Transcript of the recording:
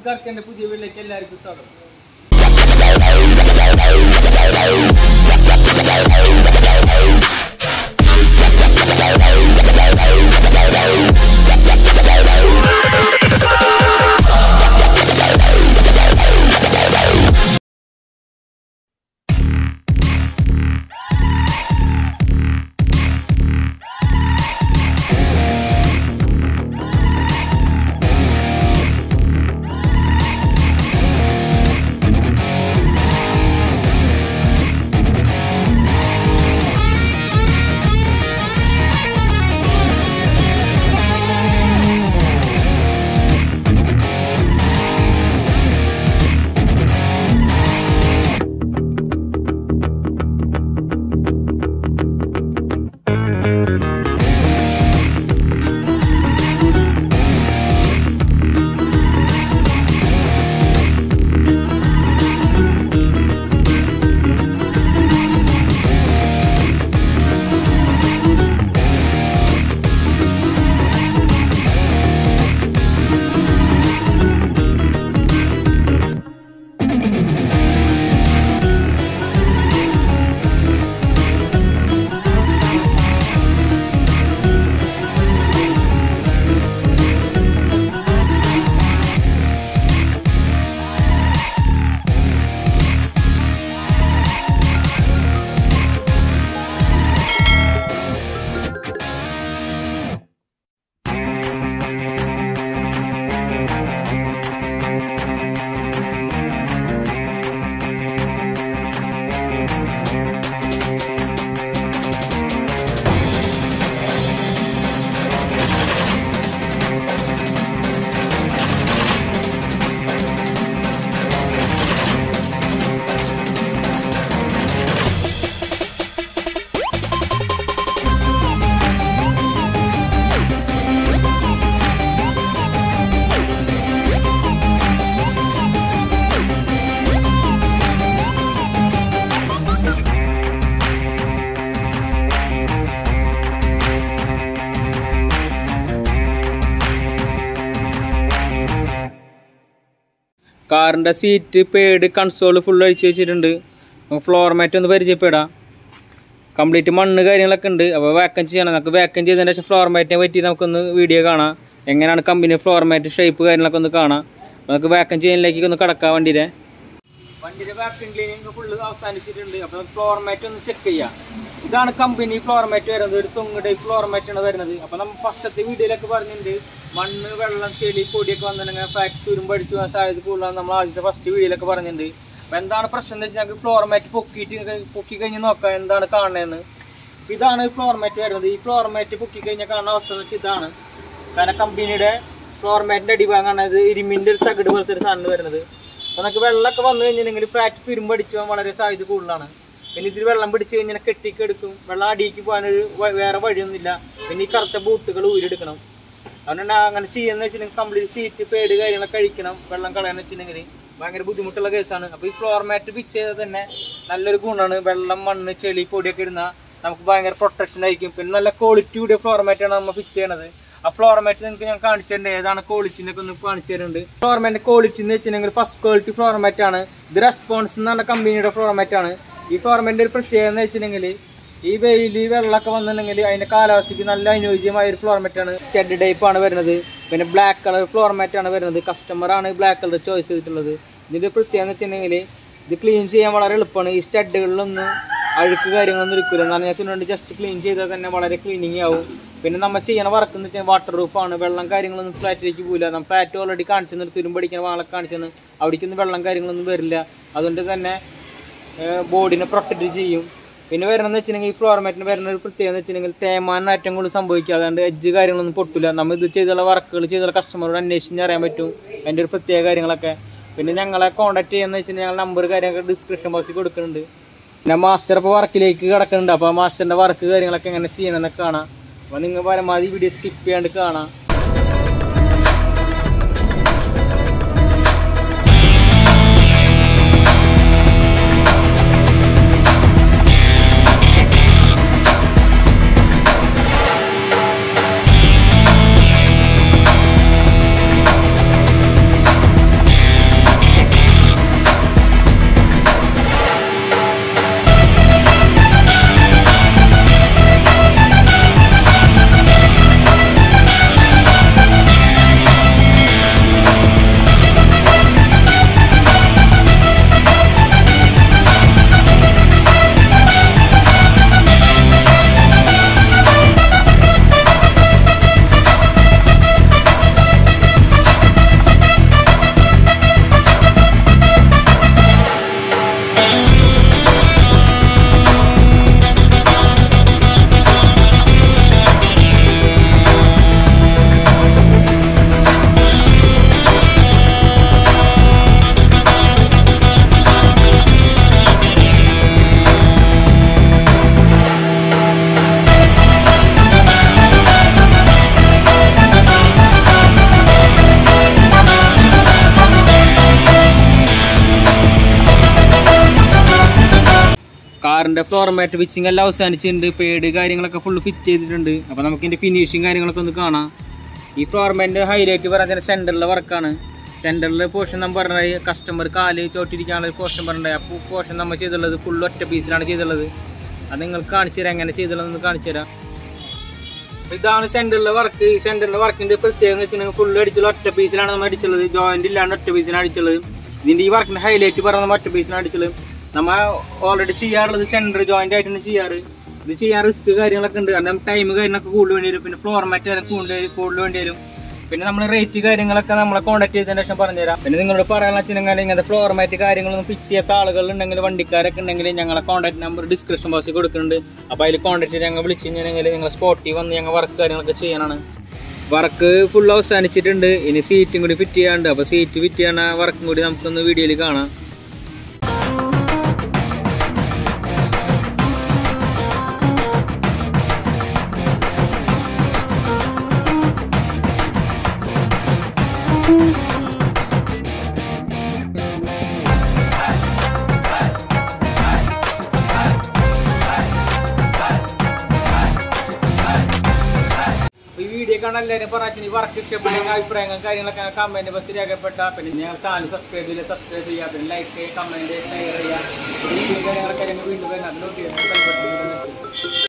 കറക്കേണ്ട പുതിയ വീട്ടിലേക്ക് എല്ലാവർക്കും സ്വാഗതം കാറിൻ്റെ സീറ്റ് പേഡ് കൺസോൾ ഫുൾ അഴിച്ച് വെച്ചിട്ടുണ്ട് ഫ്ലോർ മാറ്റ് ഒന്ന് പരിചയപ്പെടാം കംപ്ലീറ്റ് മണ്ണ് കാര്യങ്ങളൊക്കെ ഉണ്ട് അപ്പോൾ വാക്കം ചെയ്യണം നമുക്ക് വാക്കം ചെയ്തതിന് ശേഷം ഫ്ലോർ മാറ്റിനെ പറ്റി നമുക്കൊന്ന് വീഡിയോ കാണാം എങ്ങനെയാണ് കമ്പനി ഫ്ലോർ മാറ്റ് ഷേപ്പ് കാര്യങ്ങളൊക്കെ ഒന്ന് കാണാം അപ്പോൾ നമുക്ക് വാക്കം ചെയ്യാനിലേക്ക് ഒന്ന് കടക്കാം വണ്ടിയുടെ വണ്ടിയുടെ വാക്കം ക്ലീനിങ് ഫുള്ള് അവസാനിച്ചിട്ടുണ്ട് അപ്പോൾ ഫ്ലോർ മാറ്റ് ഒന്ന് ചെക്ക് ചെയ്യാം ഇതാണ് കമ്പനി ഫ്ലോർ മാറ്റ് വരുന്നത് ഒരു തൊങ്ങ് ടൈപ്പ് ഫ്ലോർ മാറ്റ് ആണ് വരുന്നത് അപ്പോൾ നമ്മൾ ഫസ്റ്റത്തെ വീഡിയോയിലൊക്കെ പറഞ്ഞിട്ടുണ്ട് മണ്ണ് വെള്ളം ചെളി പൊടിയൊക്കെ വന്നിട്ടുണ്ടെങ്കിൽ ഫാക്ട് തുരുമ്പ് അടിച്ചു പോകാൻ സാധ്യത കൂടുതലാണ് നമ്മൾ ആദ്യത്തെ ഫസ്റ്റ് വീഡിയോയിലൊക്കെ പറഞ്ഞിട്ടുണ്ട് അപ്പോൾ എന്താണ് പ്രശ്നം എന്ന് വെച്ചാൽ ഞങ്ങൾക്ക് ഫ്ലോർ മാറ്റ് പൊക്കിയിട്ട് പൊക്കി കഴിഞ്ഞ് നോക്കാം എന്താണ് കാണുന്നതെന്ന് ഇതാണ് ഫ്ലോർ മാറ്റ് വരുന്നത് ഈ ഫ്ലോർ മാറ്റ് പൊക്കി കഴിഞ്ഞാൽ കാണുന്ന അവസ്ഥ എന്ന് വെച്ചാൽ ഇതാണ് കാരണം കമ്പനിയുടെ ഫ്ലോർ മാറ്റിൻ്റെ അടിഭാഗമാണ് ഇത് ഇരുമ്പിൻ്റെ ഒരു തകിട് പോലത്തെ ഒരു സാധനം വരുന്നത് അപ്പോൾ നമുക്ക് വെള്ളമൊക്കെ വന്നു കഴിഞ്ഞിട്ടുണ്ടെങ്കിൽ ഫാറ്റ് തുരുമ്പ് അടിച്ചു പോകാൻ വളരെ സാധ്യത കൂടുതലാണ് പിന്നെ ഇതിൽ വെള്ളം പിടിച്ച് കഴിഞ്ഞാൽ കെട്ടിക്ക് എടുക്കും വെള്ളം അടിയിക്ക് പോകാനൊരു വ- വേറെ വഴിയൊന്നുമില്ല പിന്നെ ഈ കറുത്ത ബൂട്ടുകൾ ഊരിയെടുക്കണം അതുകൊണ്ട് അങ്ങനെ ചെയ്യുന്ന വെച്ചിട്ടുണ്ടെങ്കിൽ കംപ്ലീറ്റ് സീറ്റ് പേട് കാര്യങ്ങളൊക്കെ കഴിക്കണം വെള്ളം കളയാന്ന് വെച്ചിട്ടുണ്ടെങ്കിൽ ഭയങ്കര ബുദ്ധിമുട്ടുള്ള കേസാണ് അപ്പോൾ ഈ ഫ്ലോർ മാറ്റ് ഫിക്സ് ചെയ്താൽ തന്നെ നല്ലൊരു ഗുണമാണ് വെള്ളം മണ്ണ് ചെളി പൊടിയൊക്കെ ഇരുന്നാൽ നമുക്ക് ഭയങ്കര പ്രൊട്ടക്ഷൻ ആയിരിക്കും പിന്നെ നല്ല ക്വാളിറ്റി കൂടിയ ഫ്ലോർ മാറ്റാണ് നമ്മൾ ഫിക്സ് ചെയ്യണത് ആ ഫ്ലോർ മാറ്റ് നിങ്ങൾക്ക് ഞാൻ കാണിച്ചു തരുന്നുണ്ട് ഏതാണ് ക്വാളിറ്റിനെ ഒക്കെ ഒന്ന് കാണിച്ചു തരുന്നുണ്ട് ഫ്ലോർ മാറ്റിന്റെ ക്വാളിറ്റി എന്ന് വെച്ചിട്ടുണ്ടെങ്കിൽ ഫസ്റ്റ് ക്വാളിറ്റി ഫ്ലോർ മാറ്റ് ആണ് ഇത് റെസ്പോൺസ് എന്ന് പറഞ്ഞ കമ്പനിയുടെ ഫ്ലോർ മാറ്റ് ആണ് ഈ ഫ്ലോർ മാറ്റിന്റെ ഒരു പ്രത്യേകത എന്ന് വെച്ചിട്ടുണ്ടെങ്കിൽ ഈ വെയിൽ വെള്ളമൊക്കെ വന്നിട്ടുണ്ടെങ്കിൽ അതിന്റെ കാലാവസ്ഥയ്ക്ക് നല്ല അനുയോജ്യമായ ഒരു ഫ്ലോർ മാറ്റ് ആണ് സ്റ്റഡ് ടൈപ്പ് ആണ് വരുന്നത് പിന്നെ ബ്ലാക്ക് കളർ ഫ്ലോർ മാറ്റ് ആണ് വരുന്നത് കസ്റ്റമർ ആണ് ബ്ലാക്ക് കളർ ചോയ്സ് ചെയ്തിട്ടുള്ളത് ഇതിന്റെ പ്രത്യേകത എന്ന് വെച്ചിട്ടുണ്ടെങ്കിൽ ഇത് ക്ലീൻ ചെയ്യാൻ വളരെ എളുപ്പമാണ് ഈ സ്റ്റഡുകളിലൊന്നും അഴുക്ക് കാര്യങ്ങളൊന്നും ഇരിക്കില്ല നനഞ്ഞത്തിന് വേണ്ടി ജസ്റ്റ് ക്ലീൻ ചെയ്താൽ തന്നെ വളരെ ക്ലീനിങ് ആവും പിന്നെ നമ്മൾ ചെയ്യണ വർക്ക് എന്ന് വെച്ചാൽ വാട്ടർ പ്രൂഫാണ് വെള്ളം കാര്യങ്ങളൊന്നും ഫ്ലാറ്റിലേക്ക് പോകില്ല നമ്മൾ ഫ്ലാറ്റ് ഓൾറെഡി കാണിച്ചു നിർത്തി തുരുമ്പടിക്കുന്ന വാളൊക്കെ കാണിച്ചു അവിടേക്കൊന്നും വെള്ളം കാര്യങ്ങളൊന്നും വരില്ല അതുകൊണ്ട് തന്നെ ബോഡിനെ പ്രൊട്ടക്റ്റ് ചെയ്യും പിന്നെ വരുന്നതെന്ന് വെച്ചിട്ടുണ്ടെങ്കിൽ ഈ ഫ്ലോർ മാറ്റിന് വരുന്ന ഒരു പ്രത്യേകത എന്ന് വെച്ചിട്ടുണ്ടെങ്കിൽ തേമാനം ഏറ്റവും കൂടുതൽ സംഭവിക്കുക അതുകൊണ്ട് എഡ്ജ് കാര്യങ്ങളൊന്നും പൊട്ടില്ല നമ്മൾ ഇത് ചെയ്തുള്ള വർക്കുകൾ ചെയ്തുള്ള കസ്റ്റമറോട് അന്വേഷിച്ച് അറിയാൻ പറ്റും അതിൻ്റെ ഒരു പ്രത്യേക കാര്യങ്ങളൊക്കെ പിന്നെ ഞങ്ങളെ കോൺടാക്ട് ചെയ്യുന്ന വെച്ചിട്ടുണ്ടെങ്കിൽ ഞങ്ങൾ നമ്പർ കാര്യങ്ങളൊക്കെ ഡിസ്ക്രിപ്ഷൻ ബോക്സിൽ കൊടുക്കുന്നുണ്ട് പിന്നെ മാസ്റ്റർ ഇപ്പോൾ വർക്കിലേക്ക് കിടക്കുന്നുണ്ട് അപ്പോൾ മാസ്റ്ററിൻ്റെ വർക്ക് കാര്യങ്ങളൊക്കെ എങ്ങനെ ചെയ്യണമെന്നൊക്കെ കാണാം അപ്പോൾ നിങ്ങൾ പരമാവധി വീഡിയോ സ്കിപ്പ് ചെയ്യാണ്ട് കാണാം കാറിന്റെ ഫ്ലോർ മാറ്റ് പിച്ചിങ് എല്ലാം അവസാനിച്ചിട്ടുണ്ട് പേഡ് കാര്യങ്ങളൊക്കെ ഫുള്ള് ഫിറ്റ് ചെയ്തിട്ടുണ്ട് അപ്പൊ നമുക്ക് ഇതിന്റെ ഫിനിഷിങ് കാര്യങ്ങളൊക്കെ ഒന്ന് കാണാം ഈ ഫ്ലോർ മാറ്റിന്റെ ഹൈലൈറ്റ് പറയുന്നത് സെന്ററിലെ വർക്കാണ് സെന്ററിലെ പോർഷൻ നമ്മൾ പറഞ്ഞ കസ്റ്റമർ കാല് ചോട്ടിരിക്കാനുള്ള പോർഷൻ പറഞ്ഞത് ആ പോർഷൻ നമ്മൾ ചെയ്തുള്ളത് ഫുൾ ഒറ്റ പീസിലാണ് ചെയ്തുള്ളത് അത് നിങ്ങൾക്ക് കാണിച്ചു തരാം എങ്ങനെ ചെയ്തുള്ളതെന്ന് കാണിച്ചു തരാം അപ്പൊ ഇതാണ് സെന്ററിലെ വർക്ക് ഈ സെന്ററിലെ വർക്കിന്റെ പ്രത്യേകത വെച്ചിട്ടുണ്ടെങ്കിൽ ഫുൾ അടിച്ചുള്ള ഒറ്റ പീസിലാണ് നമ്മൾ അടിച്ചുള്ളത് ജോയിന്റ് ഇല്ലാണ്ട് ഒറ്റ പീസിലാണ് അടിച്ചുള്ളത് ഇതിന്റെ ഈ വർക്കിന്റെ ഹൈലൈറ്റ് പറഞ്ഞ നമ്മൾ ഒറ്റ പീസിലാണ് അടിച്ചുള്ളത് നമ്മ ഓൾറെഡി ചെയ്യാറുള്ളത് സെന്റർ ജോയിന്റ് ആയിട്ടാണ് ചെയ്യാറ് ഇത് ചെയ്യാൻ റിസ്ക് കാര്യങ്ങളൊക്കെ ഉണ്ട് കാരണം ടൈം കാര്യങ്ങളൊക്കെ കൂടുതൽ വേണ്ടി വരും പിന്നെ ഫ്ലോർ മാറ്റ് കൂടുതൽ കൂടുതൽ വേണ്ടി വരും പിന്നെ നമ്മൾ റേറ്റ് കാര്യങ്ങളൊക്കെ നമ്മളെ കോൺടാക്ട് ചെയ്തതിന് ശേഷം പറഞ്ഞുതരാം പിന്നെ നിങ്ങളോട് പറയാനുള്ള വെച്ചിട്ടുണ്ടെങ്കിൽ ഇങ്ങനത്തെ ഫ്ലോർ മാറ്റ് കാര്യങ്ങളൊന്നും ഫിക്സ് ചെയ്യാത്ത ആളുകൾ ഉണ്ടെങ്കിൽ വണ്ടിക്കാരൊക്കെ ഉണ്ടെങ്കിൽ ഞങ്ങളെ കോൺടാക്ട് നമ്പർ ഡിസ്ക്രിപ്ഷൻ ബോക്സിൽ കൊടുക്കുന്നുണ്ട് അപ്പോൾ അതിൽ കോൺടാക്ട് ചെയ്ത് ഞങ്ങൾ വിളിച്ചു കഴിഞ്ഞാൽ നിങ്ങൾ സ്പോട്ടിൽ വന്ന് ഞങ്ങൾ വർക്ക് കാര്യങ്ങളൊക്കെ ചെയ്യാനാണ് വർക്ക് ഫുൾ അവസാനിച്ചിട്ടുണ്ട് ഇനി സീറ്റും കൂടി ഫിറ്റ് ചെയ്യാണ്ട് അപ്പോൾ സീറ്റ് ഫിറ്റ് ചെയ്യണ വർക്കും കൂടി നമുക്കൊന്ന് വീഡിയോയിൽ കാണാം അപ്പൊ ഈ വീഡിയോ കാണാൻ എല്ലാവരും പറഞ്ഞു ഈ വർക്ക് ഇഷ്ടപ്പെട്ടെങ്കിൽ അഭിപ്രായങ്ങൾ കാര്യങ്ങളൊക്കെ കമന്റ് ബസ് രേഖപ്പെട്ട പിന്നെ ഞങ്ങൾ ചാനൽ സബ്സ്ക്രൈബ് ചെയ്ത് സബ്സ്ക്രൈബ് ചെയ്യുക പിന്നെ ലൈക്ക് കമന്റ് ഷെയർ ചെയ്യുക വീഡിയോ കാര്യങ്ങളൊക്കെ ഞങ്ങൾ വീണ്ടും വരുന്നത് നോക്കി